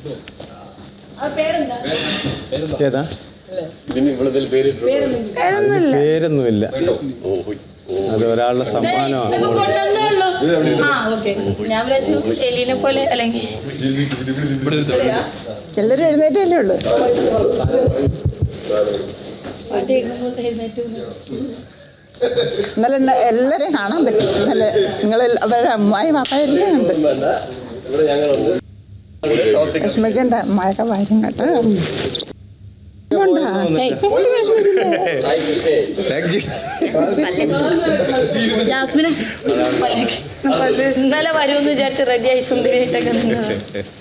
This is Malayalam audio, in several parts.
ഏതാ പേരൊന്നുമില്ല പേരൊന്നുമില്ല അത് ഒരാളുടെ സമ്മാനമാണ് ഇപ്പൊ കൊണ്ടുവന്നേ ഉള്ളൂ ആ ഓക്കെ ഞാൻ വിചാരിച്ചു എലീനെ പോലെ അല്ലെങ്കിൽ എല്ലാവരും എഴുന്നേറ്റല്ലേ ഉള്ളൂ പാട്ട് കേൾക്കുമ്പോൾ എഴുന്നേറ്റ് വന്നു. ഇന്നലെ എന്നെ എല്ലാവരെയും കാണാൻ പറ്റും ഇന്നലെ നിങ്ങൾ അവരുടെ അമ്മായി പാപ്പായെല്ലാം ഉണ്ട് വിഷമിക്കണ്ട അമ്മായൊക്കെ വരും കേട്ടോ ഉണ്ടാ? എന്ത് വിഷമിക്കുന്നെ? താങ്ക് യു ജാസ്മിനെ ഇന്നലെ വരുമെന്ന് വിചാരിച്ച് റെഡിയായി സുന്ദരിയായിട്ടൊക്കെ നിന്നത്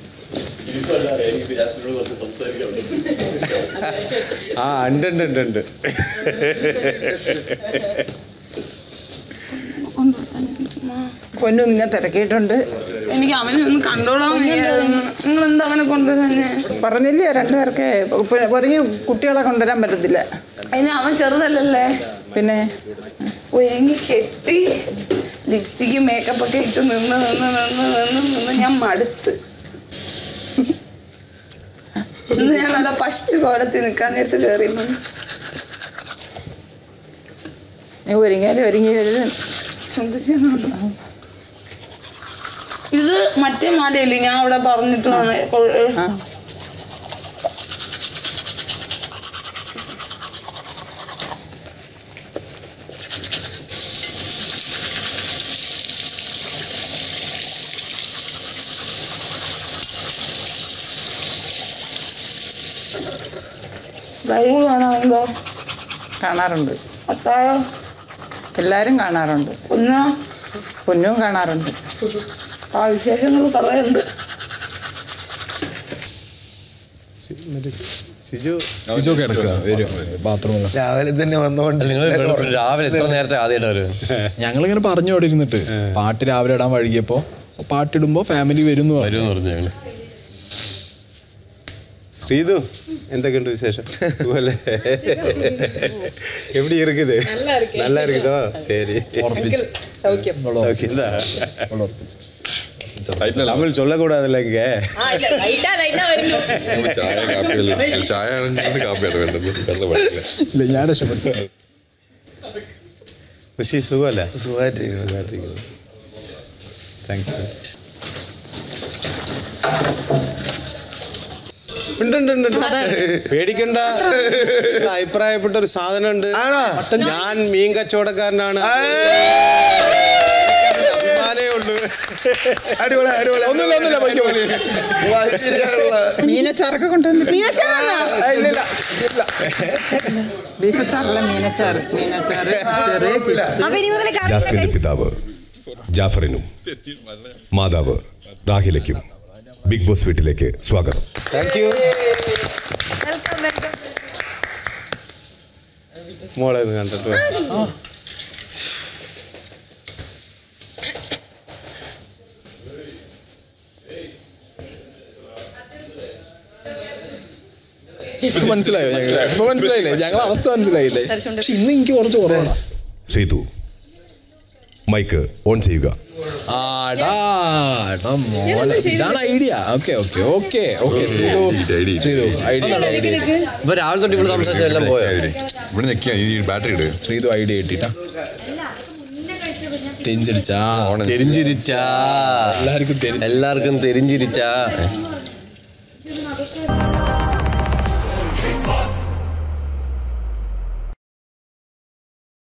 ആ ഉണ്ട് ഉണ്ട് ഉണ്ട് ഉണ്ട് പൊന്നു നിന്നെ തിരക്കിയിട്ടുണ്ട് എനിക്ക് അവനെ ഒന്ന് കണ്ടോളാൻ നിങ്ങൾ എന്താ അവനെ കൊണ്ടുവരുന്നേ പറഞ്ഞില്ലയോ രണ്ടുപേർക്ക് പുറകെ കുട്ടികളെ കൊണ്ടുവരാൻ പറ്റത്തില്ല അതിന് അവൻ ചെറുതല്ലല്ലേ പിന്നെ ഒരുങ്ങി കെട്ടി ലിപ്സ്റ്റിക്ക് മേക്കപ്പ് ഒക്കെ ഇട്ട് നിന്ന് നിന്ന് നിന്ന് നിന്ന് നിന്ന് ഞാൻ മടുത്ത് ഇന്ന് ഞാൻ നല്ല ഫസ്റ്റ് കോലത്തിൽ നിൽക്കാൻ നേരത്ത് കയറി നീ ഒരുങ്ങിയാലും ഒരുങ്ങി ഇത് മറ്റേ മാലയല്ലേ ഞാൻ അവിടെ പറഞ്ഞിട്ടാണ് ആ ഡ്രൈവ് കാണാറുണ്ടോ കാണാറുണ്ട് അത്താഴം എല്ലാവരും കാണാറുണ്ട് ഒന്നാ പൊന്നും കാണാറുണ്ട് ആ വിശേഷങ്ങൾ പറയുന്നുണ്ട് സിജു സിജോ കിടക്കുക വരും ബാത്റൂമിൽ രാവിലെ തന്നെ വന്നോണ്ട് നിങ്ങൾ രാവിലെ എത്ര നേരത്തെ ആദ്യമായിട്ട് വരും ഞങ്ങളിങ്ങനെ പറഞ്ഞു അവിടെ ഇരുന്നിട്ട് പാട്ട് രാവിലെ ഇടാൻ വഴുകിയപ്പോ പാട്ടിടുമ്പോ ഫാമിലി വരും എന്ന് പറഞ്ഞു വരുമെന്ന് പറഞ്ഞു ഞങ്ങള് ശ്രീതു എന്തൊക്കെയുണ്ട് വിശേഷം സുഖല്ലേ எப்படி இருக்குது நல்லா இருக்குதோ சரி ഉറപ്പിച്ചു சௌக்கியம்தா தமிழ் சொல்லக்கூடாதுல்ல இங்க ചായ കാപ്പി ചായ ആണെങ്കിൽ കാപ്പിയാണ് വേണ്ടത് വെള്ളം വേണ്ടില്ല ഇല്ല ഞാൻ രക്ഷപ്പെട്ടു ഋഷി സുഖമല്ലേ സുഖമായിട്ട് താങ്ക് യു ഉണ്ട് ഉണ്ട് ഉണ്ട്, ഉണ്ട്. പേടിക്കണ്ട അഭിപ്രായപ്പെട്ട ഒരു സാധനം ഉണ്ട് ഞാൻ മീൻ കച്ചവടക്കാരനാണ് അഭിമാനേ ഉള്ളൂ അടിപൊളി അടിപൊളി ഒന്നുമില്ല ഒന്നുമില്ല പൊയ്ക്കോ, പൊയ്ക്കോ. മീനച്ചാറൊക്കെ കൊണ്ടുവന്നു ബീഫച്ചാറല്ല മീനച്ചാറ് മീനച്ചാറ് ചെറിയ ചിപ്സ് ജാസ്മിന്റെ പിതാവ് ജാഫറിനും മാതാവ് റാഹിലയ്ക്കും ബിഗ് ബോസ് വീട്ടിലേക്ക് സ്വാഗതം താങ്ക് യു മോളെ ഒന്ന് കണ്ടിട്ട് വാ. ഇപ്പൊ മനസ്സിലായോ ഞങ്ങൾ ഇപ്പൊ മനസ്സിലായില്ലേ ഞങ്ങളെ അവസ്ഥ മനസ്സിലായില്ലേ പക്ഷെ ഇന്ന് എനിക്ക് കുറച്ച് കുറവാണ് ശ്രീതു മൈക്ക് ഓൺ ചെയ്യുക ആടാ എടാ മോനെ ഇതാണ് idea okay okay okay okay Sreethu Sreethu idea idea ഇപ്പൊ രാവിലെ തൊട്ട് ഇവിടെ സംസാരിച്ച എല്ലാം പോയോ ഇവിടെ നിൽക്കുക ഈ ബാറ്ററി ഇട് ശ്രീതു ഐഡിയ കിട്ടിട്ടാ തെഞ്ചിടിച്ചാ തെരിഞ്ചിരിച്ചാ എല്ലാവർക്കും തെരി എല്ലാവർക്കും തെരിഞ്ചിരിച്ചാ ആ